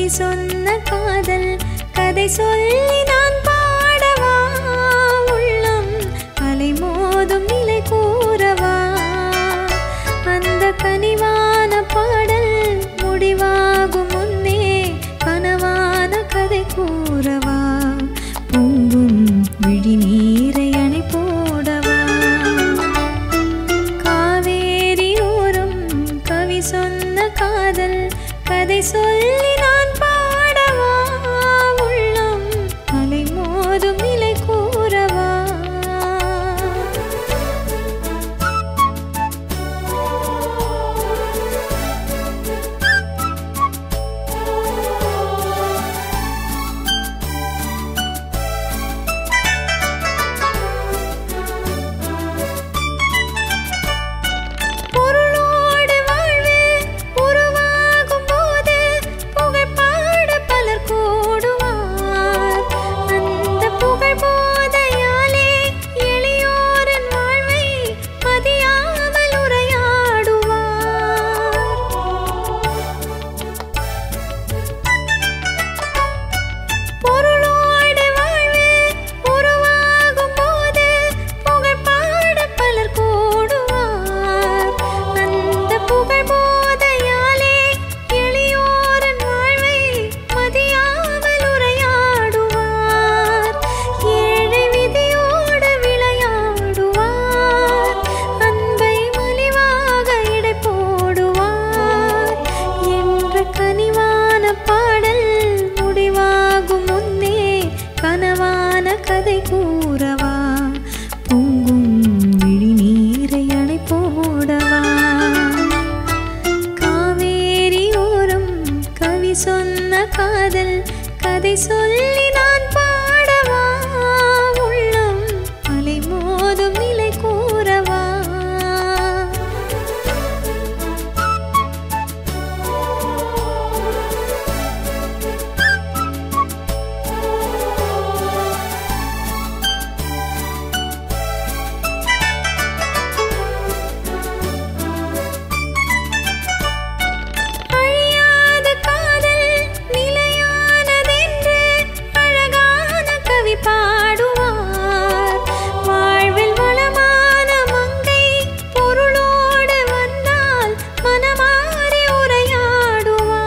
சொன்ன காதல் கதை சொல்லி நான் பாடவா உள்ளம் அலை மோதும் நிலை கூறவா அந்த கனிவான பாடல் முடிவாகும் முன்னே கனவான கதை கூறவா பொங்கும் விழி நீரை அணை போடவா காவேரி ஓரம் கவி சொன்ன காதல் கதை சொல்லி நான் பாடவா உள்ளம் அலை மோதும் நிலை கூறவா பொருளோடு வாழ்வு உருவாகும் போது புகழ் பாட பலர் கூடுவார் அந்த புகழ் போதையாலே எளியோரின் வாழ்வை பதியாமல் உரையாடுவார் பொருளோடு வாழ்வு உருவாகும் போது புகழ் பாட பலர் கூடுவார் அந்த புகழ் போதையாலே எளியோரின் வாழ்வை மதியாமல் உரையாடுவார் ஏழை விதியோடு விளையாடுவார் அன்பை மலிவாக இடை போடுவார் என்ற கனிவான பாடல் முடிவாகும் முன்னே கனவான கதை கூறவா பொங்கும் விழி நீரை அணை போடவா காவேரி ஓரம் கவி சொன்ன காதல் கதை சொல்லி நான் பாடவா உள்ளம் அலை மோதும் நிலை கூறவா அழியாத காதல் நிலையானதென்று அழகான கவி பாடுவார் வாழ்வில் வளமான மங்கை பொருளோடு வந்தால் மனமாறி உரையாடுவார்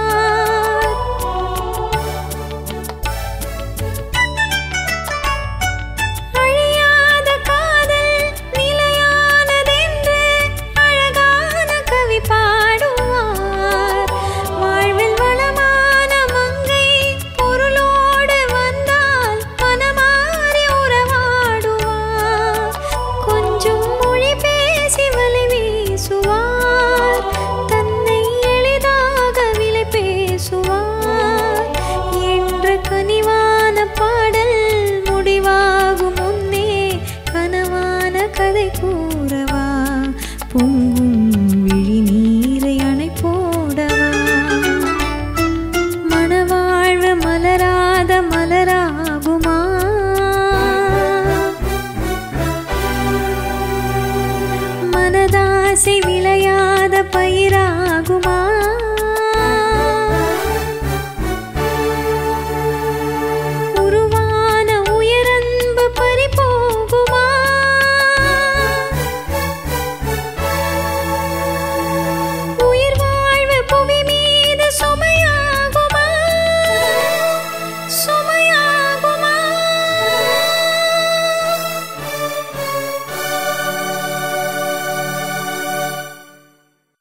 அழியாத காதல் நிலையானதென்று அழகான கவி பாடுவார் வாழ்வில் வளமான மங்கை பொருளோடு வந்தால் மனமாறி உறவாடுவார் கொஞ்சம் மொழி பேசி வலை வீசுவார் தன்னை எளிதாக விலை பேசுவார் என்ற கனிவான பாடல் முடிவாகும் முன்னே கனவான கதை கூறவா பொங்கும் விழி நீரை அணை போடவா மணவாழ்வு மலராத மலராகுமா மனதாசை விளையாத பயிராகுமா